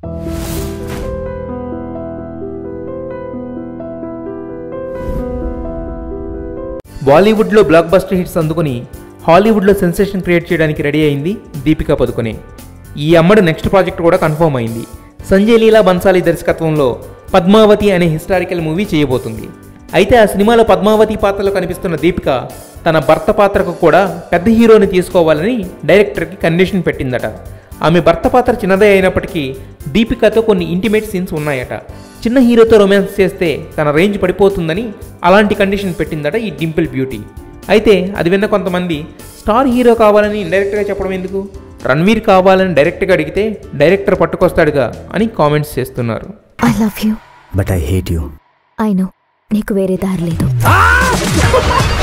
బాలీవుడ్లో block buster hits అందుకుని హాలీవుడ్లో సెన్సేషన్ క్రియేట్ చేయడానికి రెడీ అయింది దీపికా పదుకొనే ఈ అమ్మడు నెక్స్ట్ ప్రాజెక్ట్ కూడా కన్ఫర్మ్ అయింది సంజయ్ లీలా బన్సాలి దర్శకత్వంలో పద్మావతి అనే హిస్టారికల్ మూవీ చేయబోతుంది అయితే ఆ సినిమాలో పద్మావతి పాత్రలో కనిపిస్తున్న దీపిక తన భర్త పాత్రకు కూడా పెద్ద హీరోని తీసుకోవాలని డైరెక్టర్కి కండిషన్ పెట్టిందట ఆమె భర్త పాత్ర చిన్నదే అయినప్పటికీ దీపికతో కొన్ని ఇంటిమేట్ సీన్స్ ఉన్నాయట చిన్న హీరోతో రొమాన్స్ చేస్తే తన రేంజ్ పడిపోతుందని అలాంటి కండిషన్ పెట్టిందట ఈ డింపుల్ బ్యూటీ అయితే అది విన్న కొంతమంది స్టార్ హీరో కావాలని ఇండైరెక్ట్గా చెప్పడం ఎందుకు రణ్వీర్ కావాలని డైరెక్ట్గా అడిగితే డైరెక్టర్ పట్టుకొస్తాడుగా అని కామెంట్స్ చేస్తున్నారు I love you but I hate you I know నీకు వేరే దారి లేదు